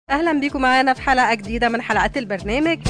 اهلا بيكم معانا في حلقه جديده من حلقات البرنامج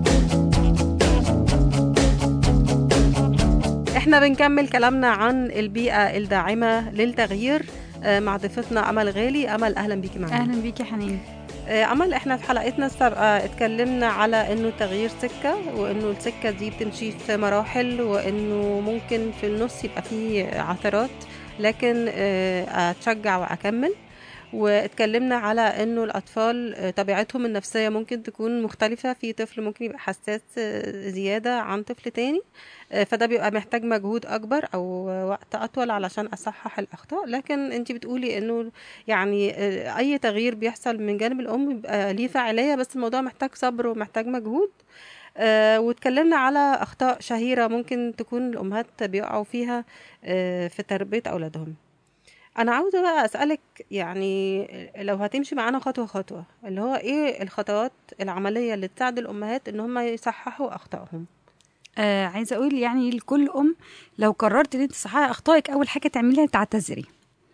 احنا بنكمل كلامنا عن البيئه الداعمه للتغيير آه، مع ضيفتنا امل غالي امل اهلا بيكي معانا اهلا بيكي يا حنين آه، امل احنا في حلقتنا السابقه اتكلمنا على انه التغيير سكه وانه السكه دي بتمشي في مراحل وانه ممكن في النص يبقى فيه عثرات لكن آه، اتشجع واكمل واتكلمنا على انه الاطفال آه، طبيعتهم النفسيه ممكن تكون مختلفه في طفل ممكن يبقى حساس آه، زياده عن طفل تاني آه، فده بيبقى محتاج مجهود اكبر او وقت اطول علشان اصحح الاخطاء لكن انت بتقولي انه يعني آه، اي تغيير بيحصل من جانب الام بيبقى ليه فاعليه بس الموضوع محتاج صبر ومحتاج مجهود آه واتكلمنا على اخطاء شهيره ممكن تكون الامهات بيقعوا فيها آه في تربيه اولادهم انا عاوزه بقى اسالك يعني لو هتمشي معانا خطوه خطوه اللي هو ايه الخطوات العمليه اللي تساعد الامهات ان هم يصححوا اخطائهم آه عايزه اقول يعني لكل ام لو قررت ان انت تصححي اخطائك اول حاجه تعمليها تعتذري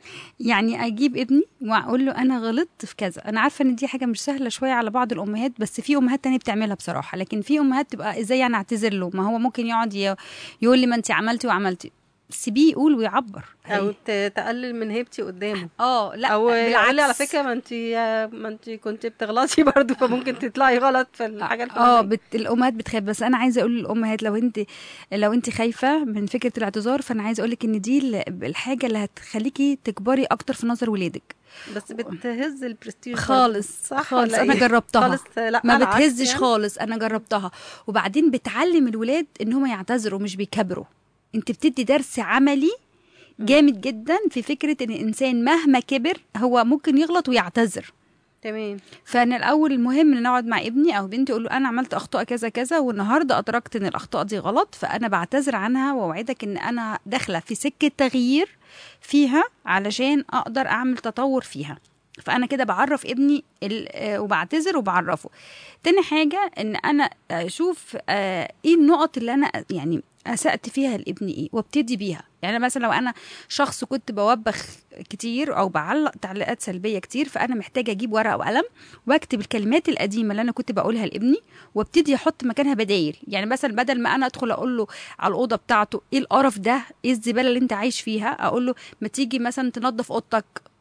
يعني اجيب ابني واقول له انا غلطت في كذا انا عارفه ان دي حاجه مش سهله شويه على بعض الامهات بس في امهات تانية بتعملها بصراحه لكن في امهات تبقى ازاي يعني اعتذر له ما هو ممكن يقعد ي- يقول لي ما انت عملتي وعملتي سيبيه يقول ويعبر او ت- تقلل من هيبتي قدامه اه لا او يقول لي على بالعكس. فكره ما انت ما انت كنت بتغلطي برضو فممكن تطلعي غلط في الحاجه اه الفلانيه بت... الامهات بتخاف بس انا عايزه اقول للامهات لو انت لو انت خايفه من فكره الاعتذار فانا عايزه اقول لك ان دي ال- الحاجه اللي هتخليكي تكبري اكتر في نظر ولادك بس بتهز البرستيج برضو. خالص صح خالص ولا انا إيه؟ جربتها خالص لا ما العكس بتهزش يعني. خالص انا جربتها وبعدين بتعلم الولاد ان هم يعتذروا مش بيكبروا انت بتدي درس عملي جامد جدا في فكره ان الانسان مهما كبر هو ممكن يغلط ويعتذر تمام فانا الاول المهم ان اقعد مع ابني او بنتي اقول له انا عملت اخطاء كذا كذا والنهارده ادركت ان الاخطاء دي غلط فانا بعتذر عنها واوعدك ان انا داخله في سكه تغيير فيها علشان اقدر اعمل تطور فيها فانا كده بعرف ابني ال- آه، وبعتذر وبعرفه تاني حاجه ان انا اشوف آه، ايه النقط اللي انا يعني اسأت فيها لابني ايه وابتدي بيها يعني مثلا لو انا شخص كنت بوبخ كتير او بعلق تعليقات سلبيه كتير فانا محتاجه اجيب ورقه وقلم واكتب الكلمات القديمه اللي انا كنت بقولها لابني وابتدي احط مكانها بدايل يعني مثلا بدل ما انا ادخل اقول له على الاوضه بتاعته ايه القرف ده ايه الزباله اللي انت عايش فيها اقول له ما تيجي مثلا تنظف اوضتك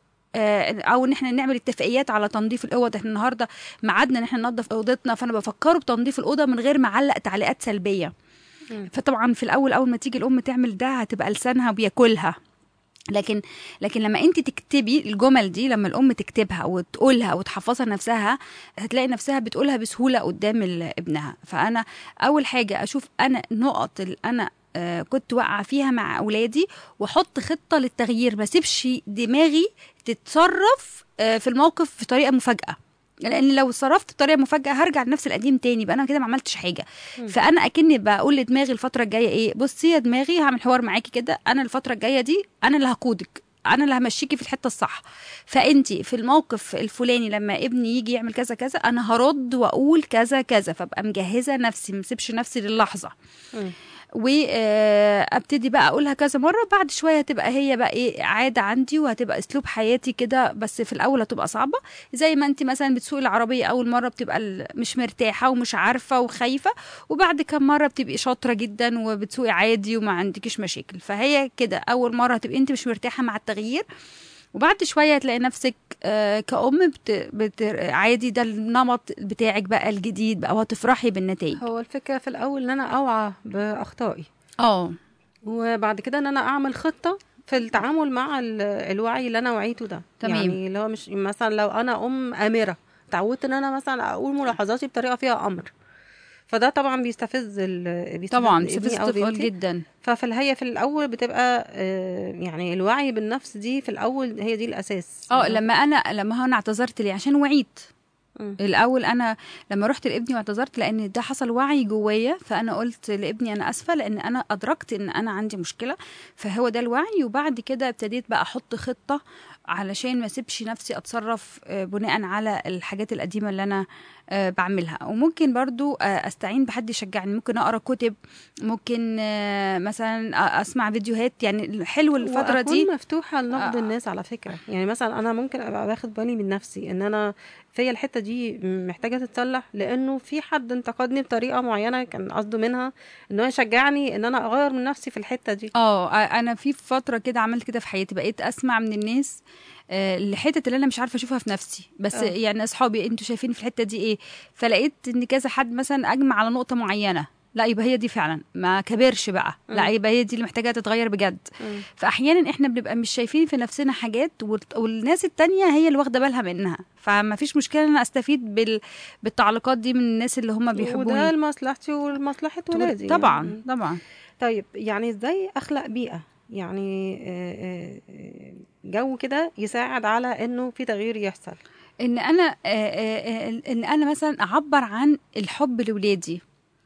آه، او ان احنا نعمل اتفاقيات على تنظيف الاوض احنا النهارده ميعادنا ان احنا ننظف اوضتنا فانا بفكره بتنظيف الاوضه من غير ما اعلق تعليقات سلبيه مم. فطبعا في الاول اول ما تيجي الام تعمل ده هتبقى لسانها بياكلها لكن لكن لما انت تكتبي الجمل دي لما الام تكتبها وتقولها وتحفظها نفسها هتلاقي نفسها بتقولها بسهوله قدام ال- ابنها فانا اول حاجه اشوف انا النقط اللي انا آه، كنت واقعه فيها مع اولادي واحط خطه للتغيير ما اسيبش دماغي تتصرف آه، في الموقف بطريقه مفاجاه لان لو صرفت بطريقه مفاجاه هرجع لنفس القديم تاني يبقى انا كده ما عملتش حاجه مم. فانا اكني بقول لدماغي الفتره الجايه ايه بصي يا دماغي هعمل حوار معاكي كده انا الفتره الجايه دي انا اللي هقودك انا اللي همشيكي في الحته الصح فانت في الموقف الفلاني لما ابني يجي يعمل كذا كذا انا هرد واقول كذا كذا فابقى مجهزه نفسي ما اسيبش نفسي للحظه مم. وابتدي بقى اقولها كذا مره بعد شويه هتبقى هي بقى ايه عاده عندي وهتبقى اسلوب حياتي كده بس في الاول هتبقى صعبه زي ما انت مثلا بتسوقي العربيه اول مره بتبقى ال- مش مرتاحه ومش عارفه وخايفه وبعد كم مره بتبقي شاطره جدا وبتسوقي عادي وما عندكيش مشاكل فهي كده اول مره هتبقي انت مش مرتاحه مع التغيير وبعد شويه هتلاقي نفسك آه، كأم بت... بت... عادي ده النمط بتاعك بقى الجديد بقى وهتفرحي بالنتائج هو الفكره في الاول ان انا اوعى باخطائي اه وبعد كده ان انا اعمل خطه في التعامل مع ال- الوعي اللي انا وعيته ده تمام. يعني اللي هو مش مثلا لو انا ام امره اتعودت ان انا مثلا اقول ملاحظاتي بطريقه فيها امر فده طبعا بيستفز ال بيستفز طبعا ابني بتستفز أو الطفل بنتي. جدا ففي الهي في الاول بتبقى آه، يعني الوعي بالنفس دي في الاول هي دي الاساس اه لما انا لما انا اعتذرت ليه عشان وعيت مم. الاول انا لما رحت لابني واعتذرت لان ده حصل وعي جوايا فانا قلت لابني انا اسفه لان انا ادركت ان انا عندي مشكله فهو ده الوعي وبعد كده ابتديت بقى احط خطه علشان ما اسيبش نفسي اتصرف آه، بناء على الحاجات القديمه اللي انا آه، بعملها وممكن برضو آه، استعين بحد يشجعني ممكن اقرا كتب ممكن آه، مثلا أ- اسمع فيديوهات يعني حلو الفتره وأكون دي مفتوحه لنقد آه. الناس على فكره يعني مثلا انا ممكن ابقى باخد بالي من نفسي ان انا فهي الحته دي محتاجه تتصلح لانه في حد انتقدني بطريقه معينه كان قصده منها ان هو يشجعني ان انا اغير من نفسي في الحته دي اه انا في فتره كده عملت كده في حياتي بقيت اسمع من الناس آه، الحتة اللي انا مش عارفه اشوفها في نفسي بس آه. يعني اصحابي انتوا شايفين في الحته دي ايه فلقيت ان كذا حد مثلا اجمع على نقطه معينه لا يبقى هي دي فعلا ما كبرش بقى لا مم. يبقى هي دي اللي محتاجه تتغير بجد مم. فاحيانا احنا بنبقى مش شايفين في نفسنا حاجات والت- والناس التانية هي اللي واخده بالها منها فما فيش مشكله ان انا استفيد بال... بالتعليقات دي من الناس اللي هم وده بيحبوني لمصلحتي ولمصلحه ولادي طبعا يعني. طبعا طيب يعني ازاي اخلق بيئه يعني آه، آه، آه، جو كده يساعد على انه في تغيير يحصل ان انا آه، آه، آه، ان انا مثلا اعبر عن الحب لاولادي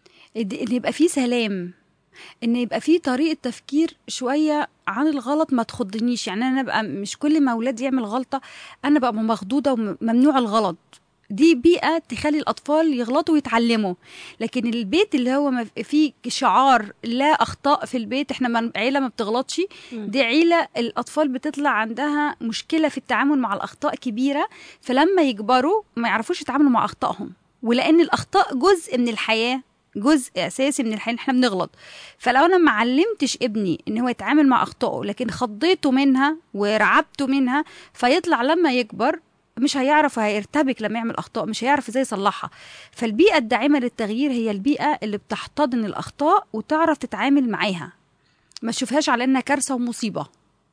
ان إن يبقى فيه سلام ان يبقى فيه طريقه تفكير شويه عن الغلط ما تخضنيش يعني انا بقى مش كل ما اولاد يعمل غلطه انا بقى مخضوضه وممنوع الغلط دي بيئة تخلي الأطفال يغلطوا ويتعلموا لكن البيت اللي هو ما فيه شعار لا أخطاء في البيت احنا ما- عيلة ما بتغلطش مم. دي عيلة الأطفال بتطلع عندها مشكلة في التعامل مع الأخطاء كبيرة فلما يكبروا ما يعرفوش يتعاملوا مع أخطائهم ولأن الأخطاء جزء من الحياة جزء أساسي من الحياة احنا بنغلط فلو أنا ما علمتش ابني إن هو يتعامل مع أخطائه لكن خضيته منها ورعبته منها فيطلع لما يكبر مش هيعرف هيرتبك لما يعمل اخطاء مش هيعرف ازاي يصلحها فالبيئه الداعمه للتغيير هي البيئه اللي بتحتضن الاخطاء وتعرف تتعامل معاها ما تشوفهاش على انها كارثه ومصيبه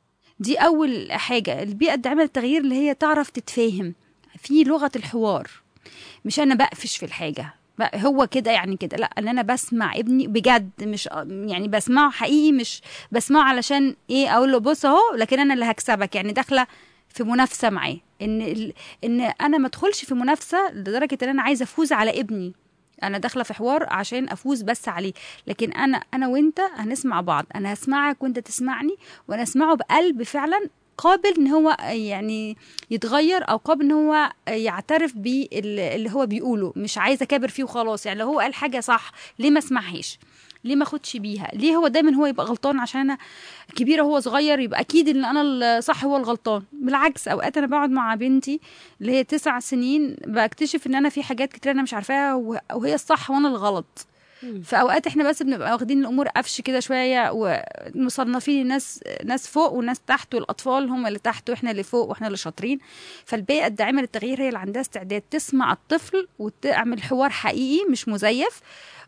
دي اول حاجه البيئه الداعمه للتغيير اللي هي تعرف تتفاهم في لغه الحوار مش انا بقفش في الحاجه بقى هو كده يعني كده لا ان انا بسمع ابني بجد مش يعني بسمعه حقيقي مش بسمعه علشان ايه اقول له بص اهو لكن انا اللي هكسبك يعني داخله في منافسه معاه ان ال... ان انا ما ادخلش في منافسه لدرجه ان انا عايزه افوز على ابني انا داخله في حوار عشان افوز بس عليه لكن انا انا وانت هنسمع بعض انا هسمعك وانت تسمعني وانا اسمعه بقلب فعلا قابل ان هو يعني يتغير او قابل ان هو يعترف باللي هو بيقوله مش عايزه اكابر فيه وخلاص يعني لو هو قال حاجه صح ليه ما اسمعهاش ليه ما اخدش بيها ليه هو دايما هو يبقى غلطان عشان انا كبيره هو صغير يبقى اكيد ان انا الصح هو الغلطان بالعكس اوقات انا بقعد مع بنتي اللي هي تسع سنين بكتشف ان انا في حاجات كتير انا مش عارفاها وه- وهي الصح وانا الغلط مم. في اوقات احنا بس بنبقى واخدين الامور قفش كده شويه ومصنفين الناس ناس فوق وناس تحت والاطفال هم اللي تحت واحنا اللي فوق واحنا اللي شاطرين فالبيئه الداعمه للتغيير هي اللي عندها استعداد تسمع الطفل وتعمل حوار حقيقي مش مزيف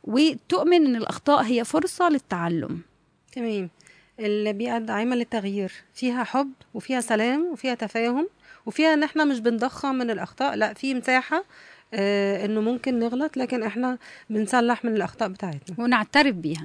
وتؤمن ان الاخطاء هي فرصه للتعلم تمام البيئة الداعمة للتغيير فيها حب وفيها سلام وفيها تفاهم وفيها ان احنا مش بنضخم من الاخطاء لا في مساحة آه انه ممكن نغلط لكن احنا بنصلح من الاخطاء بتاعتنا ونعترف بيها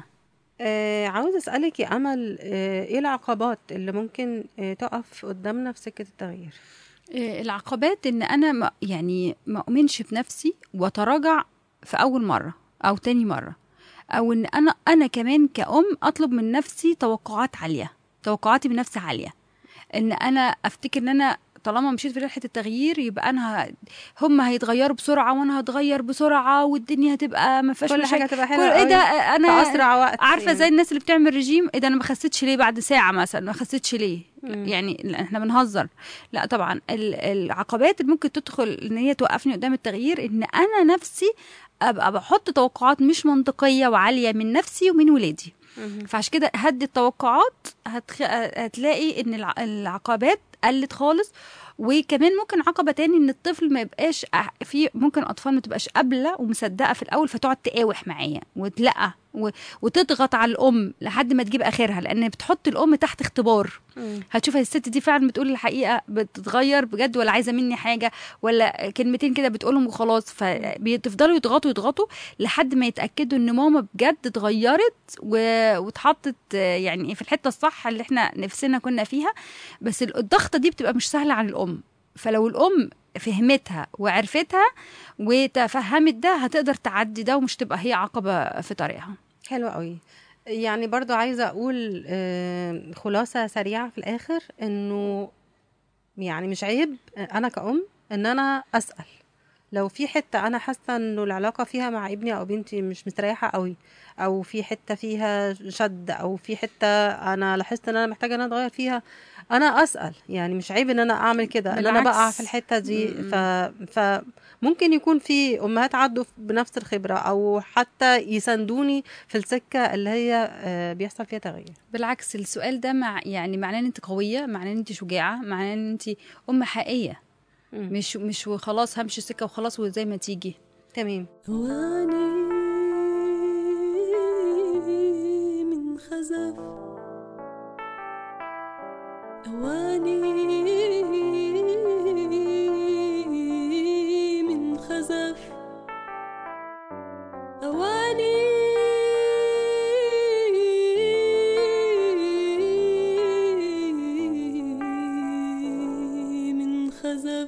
آه عاوز اسالك يا امل آه ايه العقبات اللي ممكن آه تقف قدامنا في سكة التغيير إيه، العقبات ان انا ما يعني ما اؤمنش بنفسي واتراجع في اول مره او تاني مره او ان انا انا كمان كأم اطلب من نفسي توقعات عاليه توقعاتي من نفسي عاليه ان انا افتكر ان انا طالما مشيت في رحله التغيير يبقى انا ه... هم هيتغيروا بسرعه وانا هتغير بسرعه والدنيا هتبقى ما فيهاش كل مشاكل. حاجة تبقى كل حلوة ايه ده قوي انا في اسرع وقت عارفه يعني. زي الناس اللي بتعمل رجيم ايه ده انا ما خسيتش ليه بعد ساعه مثلا ما خسيتش ليه مم. يعني لا، احنا بنهزر لا طبعا ال- العقبات اللي ممكن تدخل ان هي توقفني قدام التغيير ان انا نفسي ابقى بحط توقعات مش منطقيه وعاليه من نفسي ومن ولادي مهم. فعشان كده هدي التوقعات هتخ... هتلاقي ان الع- العقبات قلت خالص وكمان ممكن عقبه تاني ان الطفل ما يبقاش أح- في ممكن اطفال ما تبقاش قابله ومصدقه في الاول فتقعد تقاوح معايا وتلقى و... وتضغط على الام لحد ما تجيب اخرها لان بتحط الام تحت اختبار مم. هتشوف الست دي فعلا بتقول الحقيقه بتتغير بجد ولا عايزه مني حاجه ولا كلمتين كده بتقولهم وخلاص فبتفضلوا يضغطوا يضغطوا لحد ما يتاكدوا ان ماما بجد اتغيرت و- واتحطت آه، يعني في الحته الصح اللي احنا نفسنا كنا فيها بس ال- الضغطه دي بتبقى مش سهله على الام فلو الام فهمتها وعرفتها وتفهمت ده هتقدر تعدي ده ومش تبقى هي عقبه في طريقها حلو قوي يعني برضو عايزة أقول آه، خلاصة سريعة في الآخر إنه يعني مش عيب أنا كأم إن أنا أسأل لو في حتة أنا حاسة إنه العلاقة فيها مع ابني أو بنتي مش مستريحة قوي أو في حتة فيها شد أو في حتة أنا لاحظت إن أنا محتاجة إن أنا أتغير فيها انا اسال يعني مش عيب ان انا اعمل كده ان انا بالعكس. بقع في الحته دي م-م. ف فممكن يكون في امهات عدوا بنفس الخبره او حتى يساندوني في السكه اللي هي آه، بيحصل فيها تغيير بالعكس السؤال ده مع يعني معناه ان انت قويه معناه ان انت شجاعه معناه ان انت ام حقيقيه مم. مش مش وخلاص همشي سكه وخلاص وزي ما تيجي تمام أواني من خزف أواني من خزف أواني من خزف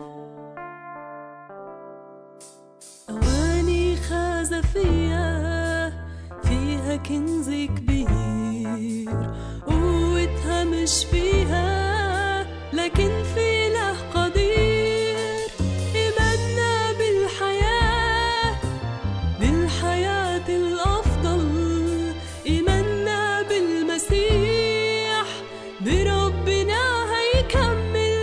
أواني خزفية فيها كنز كبير قوتها مش فيها لكن في له قدير إيماننا بالحياة بالحياة الأفضل إيماننا بالمسيح بربنا هيكمل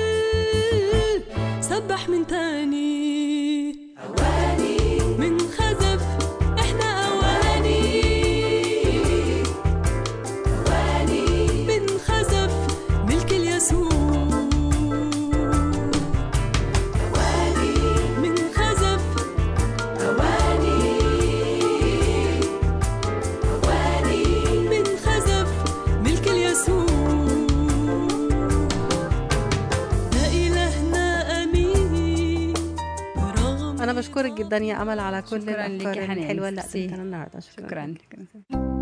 سبح من تاني من خزف احنا اواني من خزف ملك اليسوع من خزف من خزف ملك اليسوع ده إلهنا أمين رغم انا بشكرك جدا يا امل على كل شكراً ليكي الافكار يا حنان. الحلوه اللي ميرسي. قدمتها النهارده شكرا